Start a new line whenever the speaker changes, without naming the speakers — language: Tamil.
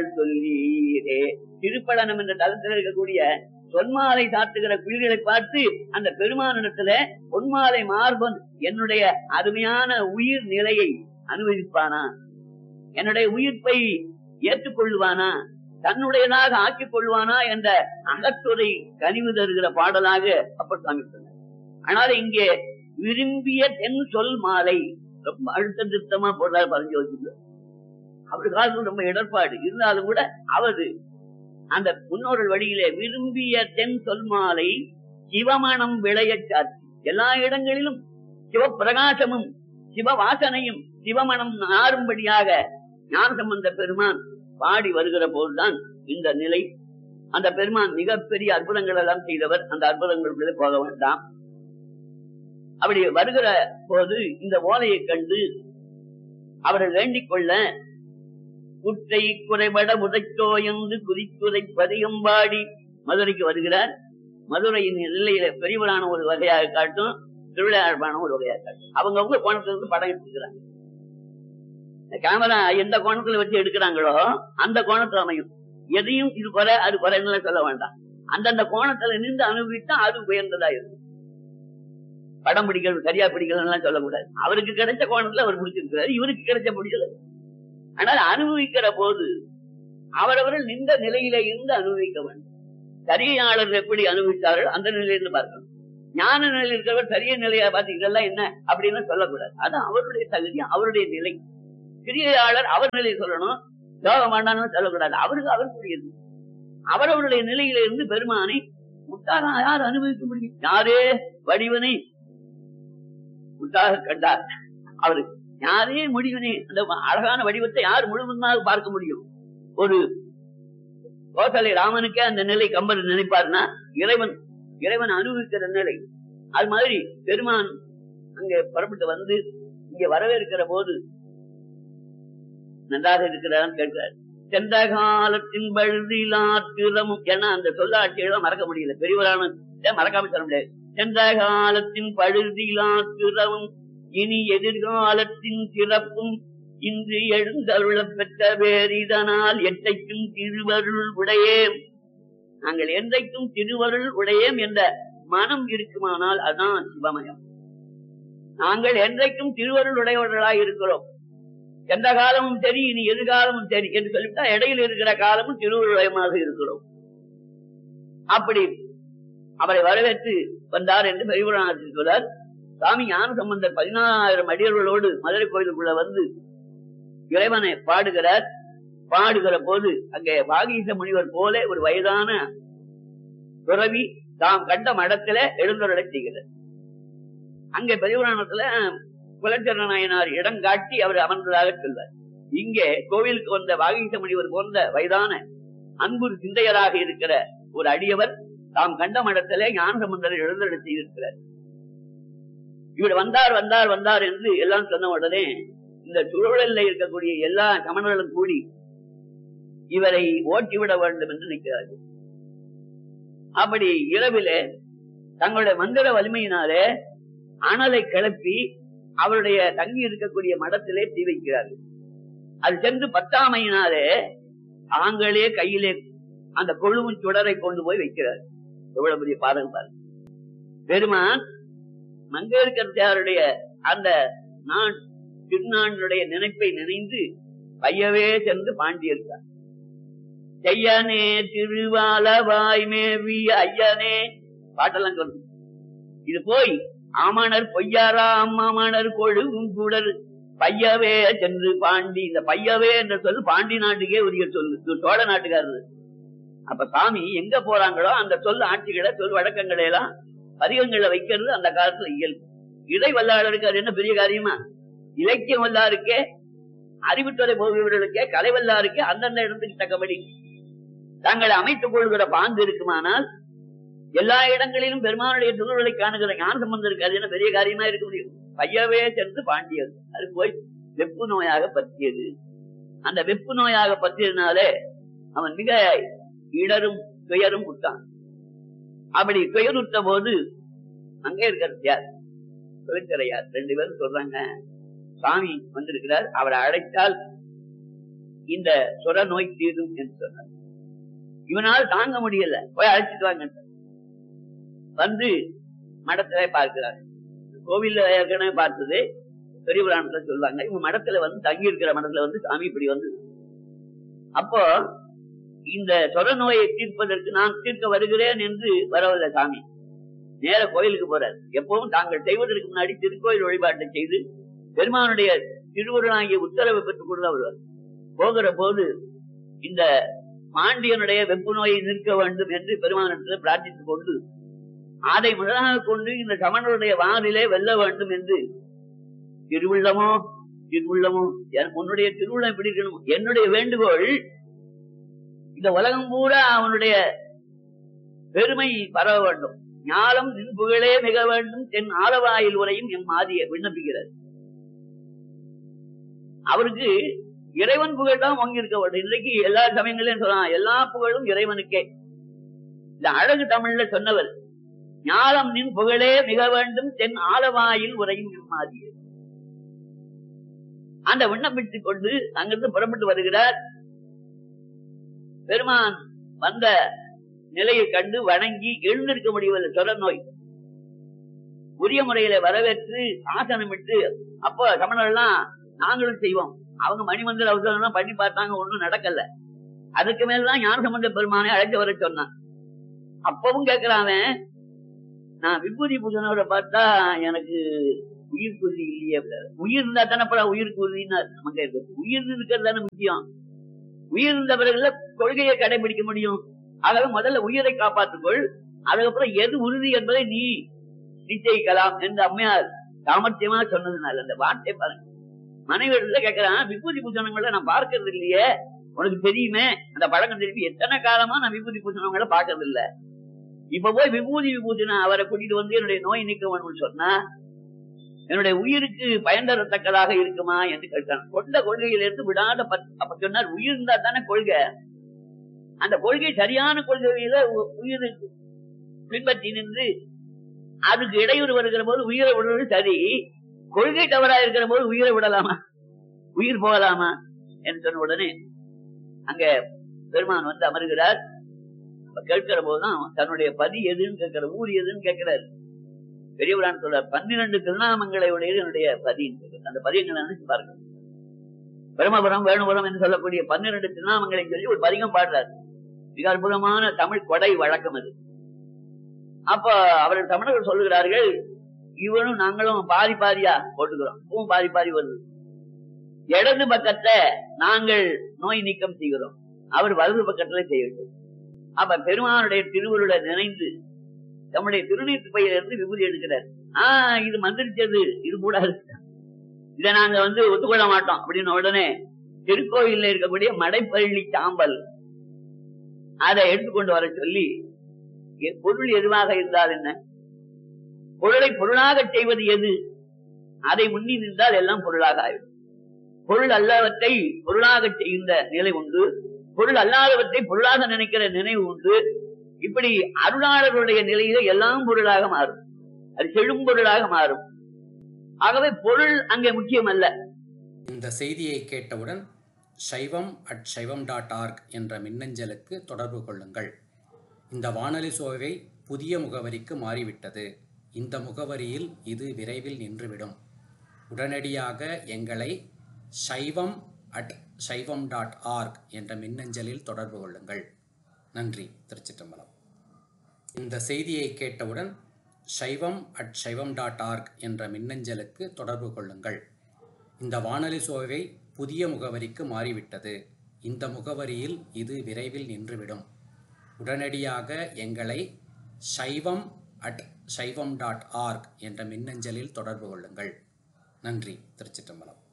சொல்லீரே திருப்பழனம் என்ற தளத்தில் இருக்கக்கூடிய பொன்மாலை சாத்துகிற குயில்களை பார்த்து அந்த பெருமானிடத்துல பொன்மாலை மார்பன் என்னுடைய அருமையான உயிர் நிலையை அனுபவிப்பானா என்னுடைய உயிர்ப்பை ஏற்றுக்கொள்வானா தன்னுடையதாக ஆக்கிக் கொள்வானா என்ற அகத்துறை கனிவு தருகிற பாடலாக அப்பர் சாமி சொன்னார் ஆனால் இங்கே விரும்பிய தென் சொல் மாலை ரொம்ப அழுத்த திருத்தமா போடுறாரு பறஞ்சு வச்சுக்கிறார் அவரு காலத்துல ரொம்ப இடர்பாடு இருந்தாலும் கூட அவரு அந்த முன்னோர்கள் வழியிலே விரும்பிய தென் சொல் மாலை சிவமணம் விளைய சாத்தி எல்லா இடங்களிலும் சிவப்பிரகாசமும் சிவ வாசனையும் சிவமணம் நாரும்படியாக ஞானசம்பந்த பெருமான் பாடி வருகிற போதுதான் இந்த நிலை அந்த பெருமான் மிகப்பெரிய அற்புதங்கள் எல்லாம் செய்தவர் அந்த அற்புதங்களுக்குள்ளே போக வேண்டாம் அப்படி வருகிற போது இந்த ஓலையை கண்டு அவரை வேண்டிக் கொள்ள குற்றை குறைபட முதைத்தோயந்து குதிக்குதை பதியம்பாடி மதுரைக்கு வருகிறார் மதுரையின் எல்லையில பெரியவரான ஒரு வகையாக காட்டும் திருவிழாழ்பான ஒரு வகையாக காட்டும் அவங்க அவங்க கோணத்துல இருந்து படம் எடுத்துக்கிறாங்க கேமரா எந்த கோணத்துல வச்சு எடுக்கிறாங்களோ அந்த கோணத்துல அமையும் எதையும் இது குறை அது குறைன்னு சொல்ல வேண்டாம் அந்தந்த கோணத்துல நின்று அனுபவித்தா அது உயர்ந்ததா இருக்கும் படம் பிடிக்கிறது சரியா பிடிக்கலன்னு சொல்லக்கூடாது அவருக்கு கிடைச்ச கோணத்துல அவர் பிடிச்சிருக்கிறாரு இவருக்கு கிடைச்ச பிடிக்கல ஆனால் அனுபவிக்கிற போது அவரவர்கள் நின்ற நிலையில இருந்து அனுபவிக்க வேண்டும் சரியாளர் எப்படி அனுபவித்தார்கள் அந்த நிலையிலிருந்து பார்க்கணும் ஞான நிலையில் இருக்கிறவர் சரிய நிலையா பார்த்து இதெல்லாம் என்ன அப்படின்னு சொல்லக்கூடாது அது அவருடைய தகுதி அவருடைய நிலை கிரியாளர் அவர் நிலையை சொல்லணும் யோகம் வேண்டாம்னு சொல்லக்கூடாது அவருக்கு அவருக்குரியது அவரவருடைய நிலையில இருந்து பெருமானை முட்டாக யார் அனுபவிக்க முடியும் யாரே வடிவனை முட்டாக கண்டார் அவரு யாரே முடிவனே அந்த அழகான வடிவத்தை யார் முழுவதுமாக பார்க்க முடியும் ஒரு கோசலை ராமனுக்கே அந்த நிலை கம்பர் நினைப்பாருன்னா இறைவன் இறைவன் அனுபவிக்கிற நிலை அது மாதிரி பெருமான் அங்கே புறப்பட்டு வந்து இங்க வரவேற்கிற போது நன்றாக இருக்கிறான்னு கேட்கிறார் சென்ற காலத்தின் பழுதிலாத்திரமும் ஏன்னா அந்த சொல்லாட்சிகளை மறக்க முடியல பெரியவரான மறக்காம சொல்ல முடியாது சென்ற காலத்தின் பழுதிலாத்திரமும் இனி எதிர்காலத்தின் சிறப்பும் இன்று எழுந்தருள பெற்ற வேறிதனால் எட்டைக்கும் திருவருள் உடையேம் நாங்கள் என்றைக்கும் திருவருள் உடையேம் என்ற மனம் இருக்குமானால் அதான் சிவமயம் நாங்கள் என்றைக்கும் திருவருள் உடையவர்களாய் இருக்கிறோம் எந்த காலமும் சரி இனி எதிர்காலமும் சரி என்று சொல்லிவிட்டா இடையில் இருக்கிற காலமும் திருவுருளயமாக இருக்கிறோம் அப்படி அவரை வரவேற்று வந்தார் என்று பெரியபுராணத்தில் சொல்றார் சாமி ஞான சம்பந்தர் பதினாயிரம் அடியர்களோடு மதுரை கோயிலுக்குள்ள வந்து இறைவனை பாடுகிறார் பாடுகிற போது அங்கே வாகீச முனிவர் போல ஒரு வயதான துறவி தாம் கண்ட மடத்துல எழுந்தருளை செய்கிறார் அங்கே பெரியபுராணத்துல குலச்சரண நாயனார் இடம் காட்டி அவர் அமர்ந்ததாக சொல்வார் இங்கே கோவிலுக்கு வந்த வாகீச முனிவர் போன்ற வயதான அன்பு சிந்தையராக இருக்கிற ஒரு அடியவர் தாம் கண்ட மடத்திலே ஞான சம்பந்தரை எழுந்தருளை செய்திருக்கிறார் இவர் வந்தார் வந்தார் வந்தார் என்று எல்லாம் சொன்ன உடனே இந்த சுழலில் இருக்கக்கூடிய எல்லா கமனர்களும் கூடி இவரை ஓட்டிவிட வேண்டும் என்று நிற்கிறார்கள் அப்படி இரவிலே தங்களுடைய மந்திர வலிமையினாலே அனலை கிளப்பி அவருடைய தங்கி இருக்கக்கூடிய மடத்திலே தீ வைக்கிறார்கள் அது சென்று பத்தாமையினாலே தாங்களே கையிலே அந்த கொழுவும் சுடரை கொண்டு போய் வைக்கிறார் எவ்வளவு பெரிய பாதகம் பாருங்க பெருமான் மங்கேற்கருடைய அந்த நான் திருநாளுடைய நினைப்பை நினைந்து பையவே சென்று பாண்டியிருக்கார் செய்யனே திருவாலவாய் மேவிய ஐயனே பாட்டெல்லாம் சொல்லு இது போய் ஆமணர் பொய்யாரா அம்மாமணர் கொழுவும் கூடல் பையவே சென்று பாண்டி இந்த பையவே என்ற சொல் பாண்டி நாட்டுக்கே உரிய சொல்லு இது சோழ நாட்டுக்காரரு அப்ப சாமி எங்க போறாங்களோ அந்த சொல் ஆட்சிகளை சொல் வழக்கங்களை எல்லாம் பதிகங்களை வைக்கிறது அந்த காலத்துல இயல்பு இடை வல்லாளருக்கு அது என்ன பெரிய காரியமா இலக்கியம் வல்லாருக்கே அறிவுத்துறை போகிறவர்களுக்கே கலை வல்லாருக்கே அந்தந்த இடத்துக்கு தக்கபடி தங்களை அமைத்துக் கொள்கிற பாங்கு இருக்குமானால் எல்லா இடங்களிலும் பெருமானுடைய திருவுருளை காணுகிற ஞான சம்பந்தம் இருக்கு அது என்ன பெரிய காரியமா இருக்க முடியும் பையவே சென்று பாண்டியது அது போய் வெப்பு நோயாக பற்றியது அந்த வெப்பு நோயாக பற்றியதுனாலே அவன் மிக இடரும் துயரும் விட்டான் அப்படி துயருற்ற போது அங்கே இருக்கிறது யார் தொழிற்கரையார் ரெண்டு பேரும் சொல்றாங்க சாமி வந்திருக்கிறார் அவரை அழைத்தால் இந்த சொர நோய் தீரும் என்று சொன்னார் இவனால் தாங்க முடியல போய் அழைச்சிட்டு வாங்க வந்து மடத்துல பார்க்கிறார் கோவில்ல ஏற்கனவே பார்த்தது பெரிய புராணத்துல சொல்லுவாங்க இவங்க மடத்துல வந்து தங்கி இருக்கிற மடத்துல வந்து சாமி இப்படி வந்து அப்போ இந்த சொர நோயை தீர்ப்பதற்கு நான் தீர்க்க வருகிறேன் என்று வரவில்லை சாமி நேர கோயிலுக்கு போறார் எப்பவும் தாங்கள் செய்வதற்கு முன்னாடி திருக்கோயில் வழிபாட்டை செய்து பெருமானுடைய திருவுருளாகிய உத்தரவை பெற்றுக் கொண்டு வருவார் போகிற போது இந்த பாண்டியனுடைய வெப்பு நோயை நிற்க வேண்டும் என்று பெருமானத்தில் பிரார்த்தித்துக் கொண்டு அதை முதலாக கொண்டு இந்த சமணருடைய வானிலே வெல்ல வேண்டும் என்று திருவுள்ளமோ திருவுள்ளமோ உன்னுடைய திருவுள்ளம் எப்படி இருக்கணும் என்னுடைய வேண்டுகோள் இந்த உலகம் பூரா அவனுடைய பெருமை பரவ வேண்டும் ஞானம் நின் புகழே மிக வேண்டும் தென் ஆலவாயில் உரையும் எம் மாதிய விண்ணப்பிக்கிறார் அவருக்கு இறைவன் புகழ் தான் வாங்கி இருக்க வேண்டும் இன்றைக்கு எல்லா சமயங்களையும் சொல்லலாம் எல்லா புகழும் இறைவனுக்கே இந்த அழகு தமிழ்ல சொன்னவர் ஞானம் நின் புகழே மிக வேண்டும் தென் ஆலவாயில் உரையும் எம் மாதிய அந்த விண்ணப்பித்துக் கொண்டு அங்கிருந்து புறப்பட்டு வருகிறார் பெருமான் வந்த நிலையை கண்டு வணங்கி எழுந்திருக்க முடியவில்லை சொர நோய் உரிய முறையில வரவேற்று ஆசனமிட்டு அப்போ சமணர்லாம் நாங்களும் செய்வோம் அவங்க மணிமந்திர அவசரம் பண்ணி பார்த்தாங்க ஒண்ணும் நடக்கல அதுக்கு மேலதான் ஞான சம்பந்த பெருமானை அழைத்து வர சொன்னான் அப்பவும் கேட்கிறான் நான் விபூதி பூஜனோட பார்த்தா எனக்கு உயிர் குருதி இல்லையே உயிர் இருந்தா தானே உயிர் குருதின்னு நமக்கு இருக்கு உயிர் இருக்கிறது தானே முக்கியம் உயிர் இருந்த பிறகுல கொள்கையை கடைபிடிக்க முடியும் ஆகவே முதல்ல உயிரை காப்பாற்றுக்கொள் அதுக்கப்புறம் எது உறுதி என்பதை நீ நிச்சயிக்கலாம் என்று அம்மையார் சாமர்த்தியமா சொன்னதுனால அந்த வார்த்தை பாருங்க மனைவிடத்துல கேட்கிறான் விபூதி பூசணங்களை நான் பார்க்கறது இல்லையே உனக்கு தெரியுமே அந்த பழக்கம் திருப்பி எத்தனை காலமா நான் விபூதி பூசணங்களை பார்க்கறது இல்ல இப்ப போய் விபூதி விபூதினா அவரை கூட்டிட்டு வந்து என்னுடைய நோய் நீக்க வேணும்னு சொன்னா என்னுடைய உயிருக்கு பயன் தரத்தக்கதாக இருக்குமா என்று கேட்டான் கொண்ட கொள்கையிலிருந்து விடாத அப்ப சொன்னார் உயிர் இருந்தா தானே கொள்கை அந்த கொள்கை சரியான கொள்கையில உயிர் பின்பற்றி நின்று அதுக்கு இடையூறு வருகிற போது உயிரை விடுவது சரி கொள்கை தவறா இருக்கிற போது உயிரை விடலாமா உயிர் போகலாமா என்று சொன்ன உடனே அங்க பெருமான் வந்து அமர்கிறார் கேட்கிற போதுதான் தன்னுடைய பதி எதுன்னு கேட்கிற ஊர் எதுன்னு கேட்கிறாரு பெரியவரான் சொல்ற பன்னிரண்டு திருநாமங்களை உடையது என்னுடைய பதின்னு அந்த பதியங்களை நினைச்சு பாருங்க பிரம்மபுரம் வேணுபுரம் என்று சொல்லக்கூடிய பன்னிரண்டு திருநாமங்களை சொல்லி ஒரு பதிகம் பாடுறாரு மிக அற்புதமான தமிழ் கொடை வழக்கம் அது அப்ப அவர்கள் தமிழர்கள் சொல்லுகிறார்கள் இவனும் நாங்களும் பாதி பாதியா போட்டுக்கிறோம் பூவும் பாதி பாதி வருது இடது பக்கத்தை நாங்கள் நோய் நீக்கம் செய்கிறோம் அவர் வலது பக்கத்துல செய்யட்டும் அப்ப பெருமானுடைய திருவுருளை நினைந்து நம்முடைய திருநீட்டு பையிலிருந்து விபூதி எடுக்கிறார் ஆஹ் இது மந்திரிச்சது இது கூடாது இதை நாங்க வந்து ஒத்துக்கொள்ள மாட்டோம் அப்படின்னு உடனே திருக்கோயில்ல இருக்கக்கூடிய மடைப்பள்ளி சாம்பல் அதை எடுத்துக்கொண்டு வர சொல்லி பொருள் எதுவாக இருந்தால் என்ன பொருளை பொருளாக செய்வது எது அதை முன்னி நின்றால் எல்லாம் பொருளாக ஆயிடும் பொருள் அல்லவற்றை பொருளாக செய்கின்ற நிலை உண்டு பொருள் அல்லாதவற்றை பொருளாக நினைக்கிற நினைவு உண்டு இப்படி அருளாளர்களுடைய நிலையில எல்லாம் பொருளாக மாறும் அது செழும் பொருளாக மாறும் ஆகவே பொருள் அங்கே முக்கியம் அல்ல
இந்த செய்தியை கேட்டவுடன் சைவம் அட் சைவம் டாட் ஆர்க் என்ற மின்னஞ்சலுக்கு தொடர்பு கொள்ளுங்கள் இந்த வானொலி சோவை புதிய முகவரிக்கு மாறிவிட்டது இந்த முகவரியில் இது விரைவில் நின்றுவிடும் உடனடியாக எங்களை சைவம் அட் சைவம் டாட் ஆர்க் என்ற மின்னஞ்சலில் தொடர்பு கொள்ளுங்கள் நன்றி திருச்சிற்றம்பலம் இந்த செய்தியை கேட்டவுடன் சைவம் அட் சைவம் டாட் ஆர்க் என்ற மின்னஞ்சலுக்கு தொடர்பு கொள்ளுங்கள் இந்த வானொலி சோவை புதிய முகவரிக்கு மாறிவிட்டது இந்த முகவரியில் இது விரைவில் நின்றுவிடும் உடனடியாக எங்களை சைவம் அட் சைவம் டாட் ஆர்க் என்ற மின்னஞ்சலில் தொடர்பு கொள்ளுங்கள் நன்றி திருச்சிற்றம்பலம்